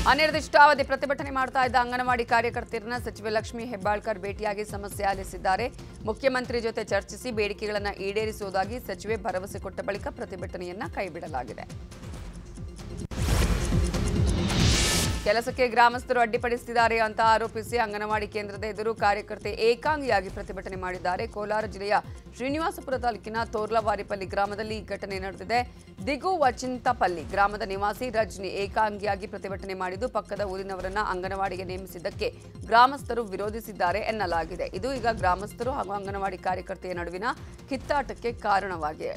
ಅನಿರ್ದಿಷ್ಟಾವಧಿ ಪ್ರತಿಭಟನೆ ಮಾಡ್ತಾ ಇದ್ದ ಅಂಗನವಾಡಿ ಕಾರ್ಯಕರ್ತೆಯರನ್ನ ಸಚಿವೆ ಲಕ್ಷ್ಮೀ ಹೆಬ್ಬಾಳ್ಕರ್ ಭೇಟಿಯಾಗಿ ಸಮಸ್ಯೆ ಆಲಿಸಿದ್ದಾರೆ ಮುಖ್ಯಮಂತ್ರಿ ಜೊತೆ ಚರ್ಚಿಸಿ ಬೇಡಿಕೆಗಳನ್ನು ಈಡೇರಿಸುವುದಾಗಿ ಸಚಿವೆ ಭರವಸೆ ಕೊಟ್ಟ ಬಳಿಕ ಪ್ರತಿಭಟನೆಯನ್ನ ಕೈಬಿಡಲಾಗಿದೆ ಕೆಲಸಕ್ಕೆ ಗ್ರಾಮಸ್ಥರು ಅಡ್ಡಿಪಡಿಸುತ್ತಿದ್ದಾರೆ ಅಂತ ಆರೋಪಿಸಿ ಅಂಗನವಾಡಿ ಕೇಂದ್ರದ ಎದುರು ಕಾರ್ಯಕರ್ತೆ ಏಕಾಂಗಿಯಾಗಿ ಪ್ರತಿಭಟನೆ ಮಾಡಿದ್ದಾರೆ ಕೋಲಾರ ಜಿಲ್ಲೆಯ ಶ್ರೀನಿವಾಸಪುರ ತಾಲೂಕಿನ ತೋರ್ಲವಾರಿಪಲ್ಲಿ ಗ್ರಾಮದಲ್ಲಿ ಈ ಘಟನೆ ನಡೆದಿದೆ ದಿಗು ವಚಿಂತಪಲ್ಲಿ ಗ್ರಾಮದ ನಿವಾಸಿ ರಜ್ನಿ ಏಕಾಂಗಿಯಾಗಿ ಪ್ರತಿಭಟನೆ ಮಾಡಿದ್ದು ಪಕ್ಕದ ಊರಿನವರನ್ನ ಅಂಗನವಾಡಿಗೆ ನೇಮಿಸಿದ್ದಕ್ಕೆ ಗ್ರಾಮಸ್ಥರು ವಿರೋಧಿಸಿದ್ದಾರೆ ಎನ್ನಲಾಗಿದೆ ಇದು ಈಗ ಗ್ರಾಮಸ್ಥರು ಹಾಗೂ ಅಂಗನವಾಡಿ ಕಾರ್ಯಕರ್ತೆಯ ನಡುವಿನ ಕಿತ್ತಾಟಕ್ಕೆ ಕಾರಣವಾಗಿದೆ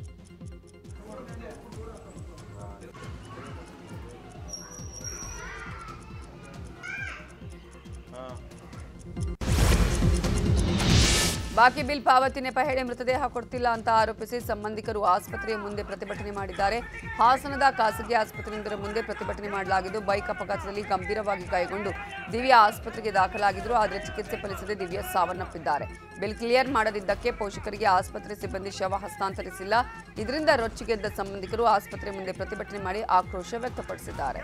ಬಾಕಿ ಬಿಲ್ ಪಾವತಿ ನೆಪ ಹೇಳಿ ಮೃತದೇಹ ಕೊಡ್ತಿಲ್ಲ ಅಂತ ಆರೋಪಿಸಿ ಸಂಬಂಧಿಕರು ಆಸ್ಪತ್ರೆಯ ಮುಂದೆ ಪ್ರತಿಭಟನೆ ಮಾಡಿದ್ದಾರೆ ಹಾಸನದ ಖಾಸಗಿ ಆಸ್ಪತ್ರೆಯೊಂದರ ಮುಂದೆ ಪ್ರತಿಭಟನೆ ಮಾಡಲಾಗಿದ್ದು ಬೈಕ್ ಅಪಘಾತದಲ್ಲಿ ಗಂಭೀರವಾಗಿ ಗಾಯಗೊಂಡು ದಿವ್ಯಾ ಆಸ್ಪತ್ರೆಗೆ ದಾಖಲಾಗಿದ್ರು ಆದರೆ ಚಿಕಿತ್ಸೆ ಫಲಿಸದೆ ದಿವ್ಯಾ ಸಾವನ್ನಪ್ಪಿದ್ದಾರೆ ಬಿಲ್ ಕ್ಲಿಯರ್ ಮಾಡದಿದ್ದಕ್ಕೆ ಪೋಷಕರಿಗೆ ಆಸ್ಪತ್ರೆ ಸಿಬ್ಬಂದಿ ಶವ ಹಸ್ತಾಂತರಿಸಿಲ್ಲ ಇದರಿಂದ ರೊಚ್ಚಿಗೆದ್ದ ಸಂಬಂಧಿಕರು ಆಸ್ಪತ್ರೆ ಮುಂದೆ ಪ್ರತಿಭಟನೆ ಮಾಡಿ ಆಕ್ರೋಶ ವ್ಯಕ್ತಪಡಿಸಿದ್ದಾರೆ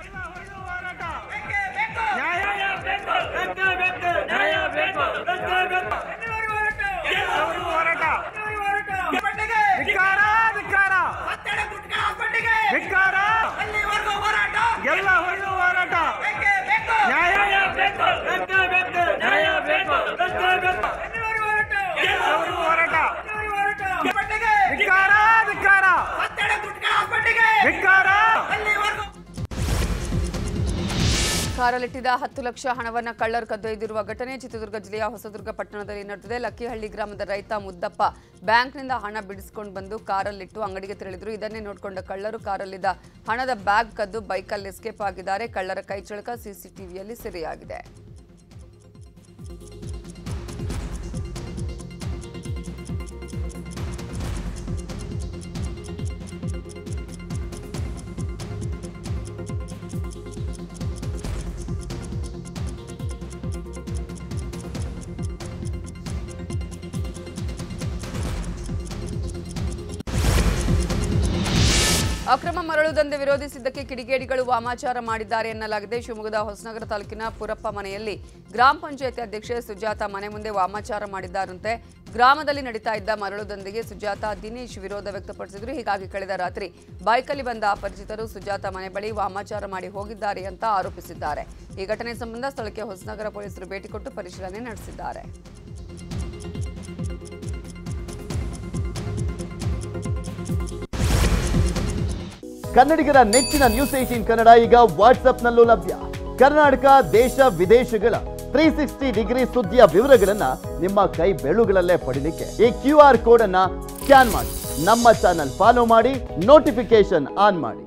ನ್ಯಾಯ ಬೇಕು ಬೇಕು ಬೇಕು ನ್ಯಾಯ ಬೇಕು ಬೇಕು ಬೇಕು ಎಲ್ಲರಿಗೂ ಹೋರಾಟ ಧಿಕ್ಕಾರ ಧಿಕ್ಕಾರ ಧಿಕ್ಕಾರ ಎಲ್ಲ ಹೊರಗೂ ಹೋರಾಟ ನ್ಯಾಯ ಬೇಕು ಬೇಕು ಬೇಕು ನ್ಯಾಯ ಬೇಕು ಬೇಕು ಬೇಕು ಎಲ್ಲರಿಗೂ ಹೋರಾಟ ಧಿಕ್ಕಾರ ಧಿಕ್ಕಾರ ಧಿಕ್ಕಾರ ಕಾರಲ್ಲಿಟ್ಟಿದ್ದ ಹತ್ತು ಲಕ್ಷ ಹಣವನ್ನು ಕಳ್ಳರು ಕದ್ದೊಯ್ದಿರುವ ಘಟನೆ ಚಿತ್ರದುರ್ಗ ಜಿಲ್ಲೆಯ ಹೊಸದುರ್ಗ ಪಟ್ಟಣದಲ್ಲಿ ನಡೆದಿದೆ ಲಕ್ಕಿಹಳ್ಳಿ ಗ್ರಾಮದ ರೈತ ಮುದ್ದಪ್ಪ ಬ್ಯಾಂಕ್ನಿಂದ ಹಣ ಬಿಡಿಸಿಕೊಂಡು ಬಂದು ಕಾರಲ್ಲಿಟ್ಟು ಅಂಗಡಿಗೆ ತೆರಳಿದ್ರು ಇದನ್ನೇ ನೋಡಿಕೊಂಡ ಕಳ್ಳರು ಕಾರಲ್ಲಿದ್ದ ಹಣದ ಬ್ಯಾಗ್ ಕದ್ದು ಬೈಕಲ್ಲಿ ಎಸ್ಕೇಪ್ ಆಗಿದ್ದಾರೆ ಕಳ್ಳರ ಕೈಚಳಕ ಸಿಸಿಟಿವಿಯಲ್ಲಿ ಸೆರೆಯಾಗಿದೆ ಅಕ್ರಮ ಮರಳು ದಂಧೆ ವಿರೋಧಿಸಿದ್ದಕ್ಕೆ ಕಿಡಿಗೇಡಿಗಳು ವಾಮಾಚಾರ ಮಾಡಿದ್ದಾರೆ ಎನ್ನಲಾಗಿದೆ ಶಿವಮೊಗ್ಗದ ಹೊಸನಗರ ತಾಲೂಕಿನ ಪುರಪ್ಪ ಮನೆಯಲ್ಲಿ ಗ್ರಾಮ ಪಂಚಾಯತಿ ಅಧ್ಯಕ್ಷೆ ಸುಜಾತ ಮನೆ ಮುಂದೆ ವಾಮಾಚಾರ ಮಾಡಿದ್ದಾರಂತೆ ಗ್ರಾಮದಲ್ಲಿ ನಡೀತಾ ಇದ್ದ ಮರಳು ದಂಧೆಗೆ ಸುಜಾತ ದಿನೇಶ್ ವಿರೋಧ ವ್ಯಕ್ತಪಡಿಸಿದ್ರು ಹೀಗಾಗಿ ಕಳೆದ ರಾತ್ರಿ ಬೈಕಲ್ಲಿ ಬಂದ ಅಪರಿಚಿತರು ಸುಜಾತ ಮನೆ ಬಳಿ ವಾಮಾಚಾರ ಮಾಡಿ ಹೋಗಿದ್ದಾರೆ ಅಂತ ಆರೋಪಿಸಿದ್ದಾರೆ ಈ ಘಟನೆ ಸಂಬಂಧ ಸ್ಥಳಕ್ಕೆ ಹೊಸನಗರ ಪೊಲೀಸರು ಭೇಟಿ ಕೊಟ್ಟು ಪರಿಶೀಲನೆ ನಡೆಸಿದ್ದಾರೆ ಕನ್ನಡಿಗರ ನೆಚ್ಚಿನ ನ್ಯೂಸ್ ಏಟೀನ್ ಕನ್ನಡ ಈಗ ವಾಟ್ಸ್ಆಪ್ನಲ್ಲೂ ಲಭ್ಯ ಕರ್ನಾಟಕ ದೇಶ ವಿದೇಶಗಳ ತ್ರೀ ಸಿಕ್ಸ್ಟಿ ಡಿಗ್ರಿ ಸುದ್ದಿಯ ವಿವರಗಳನ್ನ ನಿಮ್ಮ ಕೈ ಬೆಳುಗಳಲ್ಲೇ ಪಡಿಲಿಕ್ಕೆ ಈ ಕ್ಯೂ ಆರ್ ಕೋಡ್ ಅನ್ನ ಸ್ಕ್ಯಾನ್ ಮಾಡಿ ನಮ್ಮ ಚಾನಲ್ ಫಾಲೋ ಮಾಡಿ ನೋಟಿಫಿಕೇಶನ್ ಆನ್ ಮಾಡಿ